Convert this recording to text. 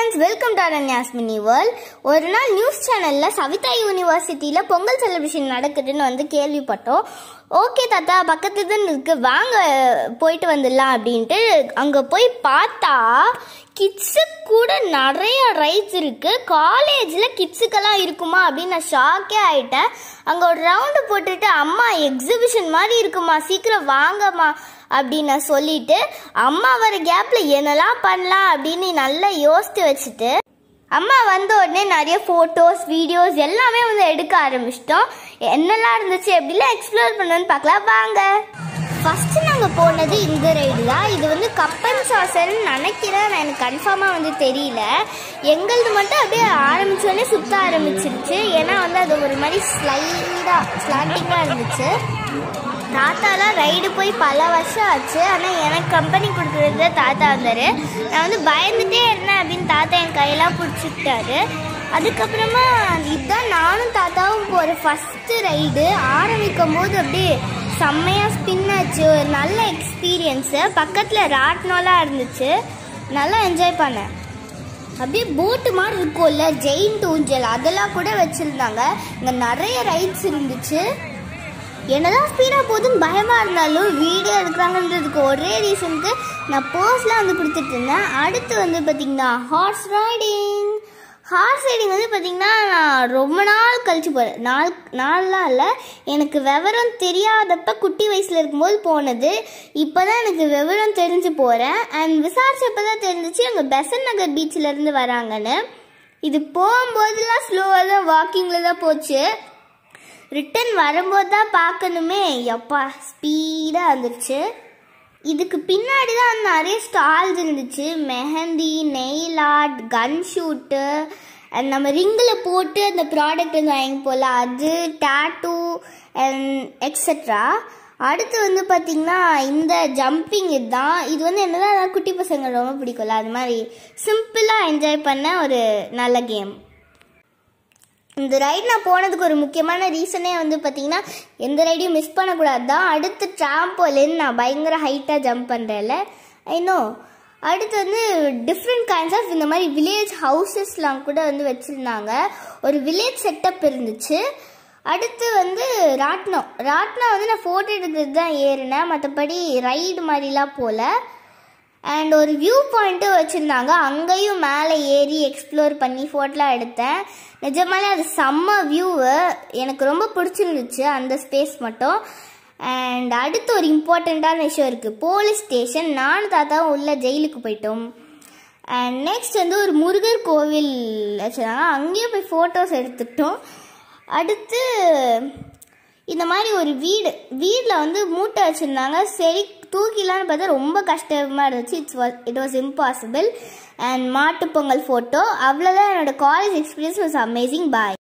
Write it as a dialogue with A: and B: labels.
A: friends welcome to Aranyas mini world ஒரு நாள் news சேனலில் சவிதா யூனிவர்சிட்டியில் பொங்கல் செலிப்ரேஷன் நடக்குதுன்னு வந்து கேள்விப்பட்டோம் ஓகே தாத்தா பக்கத்து தான் இருக்கு வாங்க போயிட்டு வந்துடலாம் அப்படின்ட்டு அங்கே போய் பார்த்தா கிட்ஸுக்கு கூட நிறைய ரைட்ஸ் இருக்கு காலேஜில் கிட்ஸுக்கெல்லாம் இருக்குமா அப்படின்னு நான் ஷாக்கே ஆயிட்டேன் அங்கே ஒரு ரவுண்டு போட்டுட்டு அம்மா எக்ஸிபிஷன் மாதிரி இருக்குமா சீக்கிரம் வாங்கம்மா அப்படின்னு நான் சொல்லிட்டு அம்மா வர கேப்பில் என்னெல்லாம் பண்ணலாம் அப்படின்னு நல்லா யோசித்து வச்சுட்டு அம்மா வந்த உடனே நிறைய ஃபோட்டோஸ் வீடியோஸ் எல்லாமே வந்து எடுக்க ஆரம்பிச்சிட்டோம் என்னெல்லாம் இருந்துச்சு எப்படிலாம் எக்ஸ்ப்ளோர் பண்ணணும்னு பார்க்கலாம் வாங்க ஃபஸ்ட்டு நாங்கள் போனது இந்த ரைடு தான் இது வந்து கப்பன் சாசர்னு நினைக்கிறேன் நான் எனக்கு கன்ஃபார்மாக வந்து தெரியல எங்களது மட்டும் அப்படியே ஆரம்பிச்சோடனே சுத்த ஆரம்பிச்சிருச்சு ஏன்னா வந்து அது ஒரு மாதிரி ஸ்லைடாக ஸ்லாண்டிங்காக இருந்துச்சு தாத்தாலாம் ரைடு போய் பல வருஷம் ஆச்சு ஆனால் எனக்கு கம்பெனி கொடுக்குறது தாத்தா வந்தார் நான் வந்து பயந்துட்டே இருந்தேன் அப்படின்னு தாத்தா என் கையெல்லாம் பிடிச்சிக்கிட்டாரு அதுக்கப்புறமா இதுதான் நானும் தாத்தாவும் போகிற ஃபஸ்ட்டு ரைடு ஆரம்பிக்கும் போது அப்படியே செம்மையாக ஸ்பின் ஆச்சு ஒரு நல்ல எக்ஸ்பீரியன்ஸு பக்கத்தில் ராட்னோலாம் இருந்துச்சு நல்லா என்ஜாய் பண்ணேன் அப்படியே போட்டு மாதிரி இருக்கும்ல ஜெயின் ஊஞ்சல் அதெல்லாம் கூட வச்சுருந்தாங்க இங்கே நிறைய ரைட்ஸ் இருந்துச்சு என்னதான் ஸ்பீடாக போகுதுன்னு பயமாக இருந்தாலும் வீடியோ எடுக்கிறாங்கன்றதுக்கு ஒரே ரீசனுக்கு நான் போஸ்லாம் வந்து கொடுத்துட்டு இருந்தேன் அடுத்து வந்து பார்த்திங்கன்னா ஹார்ஸ் ரைடிங் ஹார்ஸ் ரைடிங் வந்து பார்த்திங்கன்னா நான் ரொம்ப நாள் கழிச்சு போகிறேன் நாள் நாள்லாம் இல்லை எனக்கு விவரம் தெரியாதப்ப குட்டி வயசில் இருக்கும்போது போனது இப்போ தான் எனக்கு விவரம் தெரிஞ்சு போகிறேன் அண்ட் விசாரிச்சப்போ தான் தெரிஞ்சிச்சு அங்கே பெசன் நகர் பீச்சில் இருந்து வராங்கன்னு இது போகும்போதெல்லாம் ஸ்லோவாக தான் வாக்கிங்கில் தான் போச்சு ரிட்டன் வரும்போது தான் பார்க்கணுமே எப்பா ஸ்பீடாக வந்துருச்சு இதுக்கு பின்னாடி தான் நிறைய ஸ்டால்ஸ் இருந்துச்சு mehndi nail art gun shoot and நம்ம ரிங்கில் போட்டு அந்த ப்ராடக்ட் வந்து வாங்கி போகல அது டேட்டூ அண்ட் எக்ஸட்ரா அடுத்து வந்து பார்த்திங்கன்னா இந்த ஜம்பிங் இதுதான் இது வந்து என்னதான் குட்டி பசங்க ரொம்ப பிடிக்கும்ல அது மாதிரி சிம்பிளாக என்ஜாய் பண்ண ஒரு நல்ல கேம் இந்த ரைடு நான் போனதுக்கு ஒரு முக்கியமான ரீசனே வந்து பார்த்தீங்கன்னா எந்த ரைடையும் மிஸ் பண்ணக்கூடாது தான் அடுத்து ட்ராம்போலின் நான் பயங்கர ஹைட்டாக ஜம்ப் பண்ணுறேன்ல இன்னும் அடுத்து வந்து டிஃப்ரெண்ட் கைண்ட்ஸ் ஆஃப் இந்த மாதிரி வில்லேஜ் ஹவுசஸ்லாம் கூட வந்து வச்சுருந்தாங்க ஒரு வில்லேஜ் செட்டப் இருந்துச்சு அடுத்து வந்து ராட்னம் ராட்னம் வந்து நான் ஃபோட்டோ எடுக்கிறது தான் ஏறினேன் மற்றபடி ரைடு மாதிரிலாம் போகல அண்ட் ஒரு வியூ பாயிண்ட்டும் வச்சுருந்தாங்க அங்கேயும் மேலே ஏறி எக்ஸ்ப்ளோர் பண்ணி ஃபோட்டோலாம் எடுத்தேன் நிஜமாலே அது செம்ம வியூவு எனக்கு ரொம்ப பிடிச்சிருந்துச்சு அந்த ஸ்பேஸ் மட்டும் அண்ட் அடுத்து ஒரு இம்பார்ட்டண்ட்டான விஷயம் இருக்குது போலீஸ் ஸ்டேஷன் நானும் தாத்தாவும் உள்ள ஜெயிலுக்கு போயிட்டோம் அண்ட் நெக்ஸ்ட் வந்து ஒரு முருகர் கோவில் வச்சுருந்தாங்க அங்கேயும் போய் ஃபோட்டோஸ் எடுத்துக்கிட்டோம் அடுத்து இந்த மாதிரி ஒரு வீடு வீட்டில் வந்து மூட்டை வச்சுருந்தாங்க சரி தூக்கிலான்னு பார்த்தா ரொம்ப கஷ்டமாக இருந்துச்சு it's was it was impossible and Mattu Pongal photo அவ்வளோதான் என்னோட college experience was amazing bye